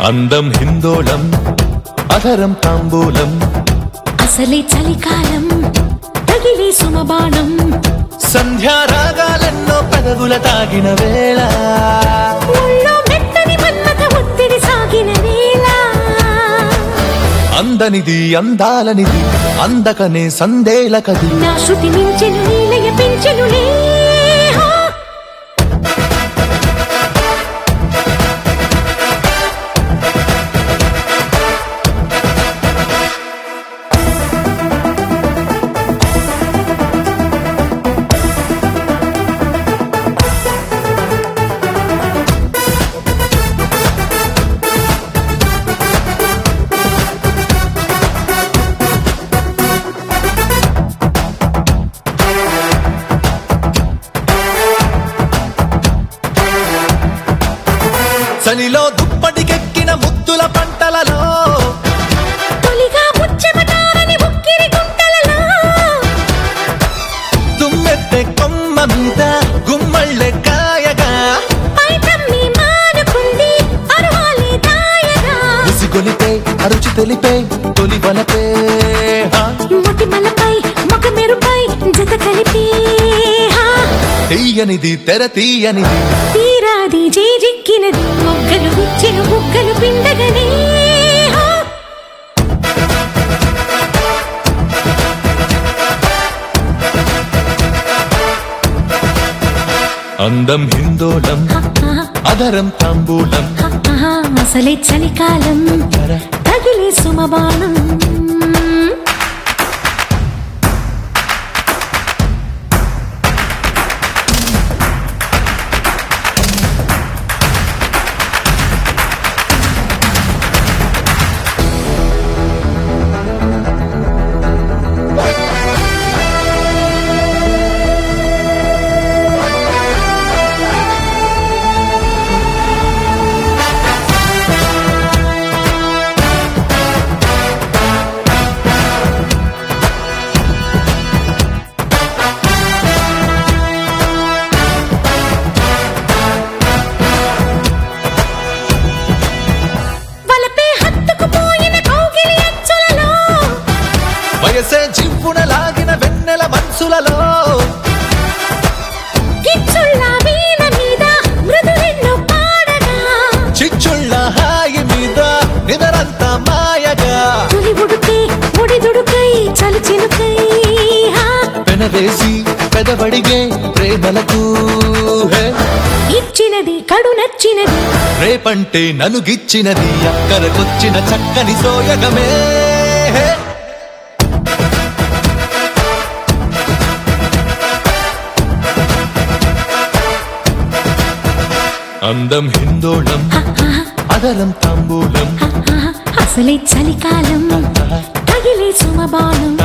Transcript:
అందం హిందోళం అధరం తాంబూలం అసలే చలికాలం తగిలే సుమబాణం సంధ్యారాగాలెన్నో పెదవుల తాగిన వేళ ఒళ్ళో మెత్తని మన్మథ ఒత్తిడి సాగిన వేళ అందనిది అందాలనిది అందకనే సందేల కది నా శృతి మించెను నీలయ పెంచెను హో చలిలో దుప్పటికెక్కిన ముద్దుల పంటలలో తొలిగా ముచ్చెమటారని ఉక్కిరి గుంటలలో తుమ్మెత్తే కొమ్మ మీద గుమ్మళ్ళె కాయగా పైటమ్మి మానుకుంది అరువాలే దాయగా ఉసిగొలిపే అరుచి తెలిపే తొలి వలపే హా. మొటిమలపై మొగ మెరుపై జత కలిపి హా తీయనిది తెర తీయనిది తీరాది జేజిక్కినది మొగ్గలు గుచ్చెను బుగ్గలు పిండగనే హా అందం హిందోళం అధరం తాంబూలం ఆహా, అసలే చలికాలం తగిలే సుమబాణం వలపే హత్తుకుపోయిన కౌగిలి అచ్చులలో వయసే జివ్వున లాగిన వెన్నెల మనసులలో కిచ్చుళ్ళ వీణ మీద మృదులెన్నో పాడగా చిచ్చుళ్ళ హాయి మీద నిదరంతా మాయగా తొలి ఉడుకే ఒడిదుడుకై చలి చినుకై హా పెనవేసి పెదవడిగే ప్రేమలకు హే. ఇచ్చినది కడు నచ్చినది రేపంటే నలుగిచ్చినది అక్కరకొచ్చిన చక్కని సోయగమే హే. అందం హిందోళం అదరం తాంబూలం ఆహా, అసలే చలికాలం తగిలే సుమబాణం